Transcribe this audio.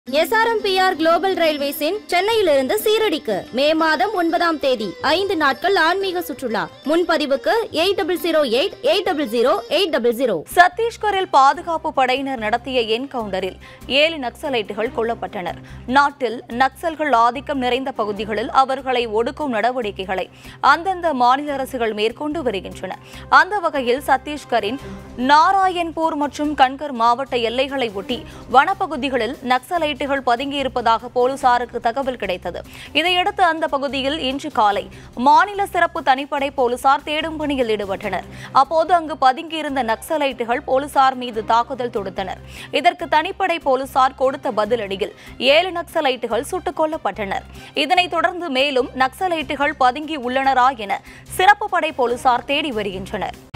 SRMPR global ரயில்வேஸின் சென்னையிலிருந்து சீரடிக்கு மே மாதம் ஒன்பதாம் தேதி ஐந்து நாட்கள் ஆன்மீக சுற்றுலா முன்பதிவுக்கு eight double zero eight eight double zero eight double zero சத்தீஸ்கரில் பாதுகாப்பு படையினர் நடத்திய என்கவுண்டரில் ஏழு நக்சலைட்டுகள் கொல்லப்பட்டனர் நாட்டில் நக்சல்கள் ஆதிக்கம் நிறைந்த பகுதிகளில் அவர்களை ஒடுக்கும் நடவடிக்கைகளை அந்தந்த மாநில அரசுகள் மேற்கொண்டு வருகின்றன அந்த வகையில் சத்தீஸ்கரின் நாராயண்பூர் மற்றும் கன்கர் மாவட்ட எல்லைகளை ஒட்டி வனப்பகுதிகளில் நக்சலைட்டுகள் பதுங்கியிருப்பதாக போலீசாருக்கு தகவல் கிடைத்தது இதையடுத்து அந்த பகுதியில் இன்று காலை மாநில சிறப்பு தனிப்படை போலீசார் தேடும் பணியில் ஈடுபட்டனர் அப்போது அங்கு பதுங்கியிருந்த நக்சலைட்டுகள் போலீசார் மீது தாக்குதல் தொடுத்தனர் இதற்கு தனிப்படை போலீசார் கொடுத்த பதிலடியில் ஏழு நக்சலைட்டுகள் சுட்டுக் கொல்லப்பட்டனர் இதனைத் தொடர்ந்து மேலும் நக்சலைட்டுகள் பதுங்கி உள்ளனரா என சிறப்பு படை போலீசார் தேடி வருகின்றனர்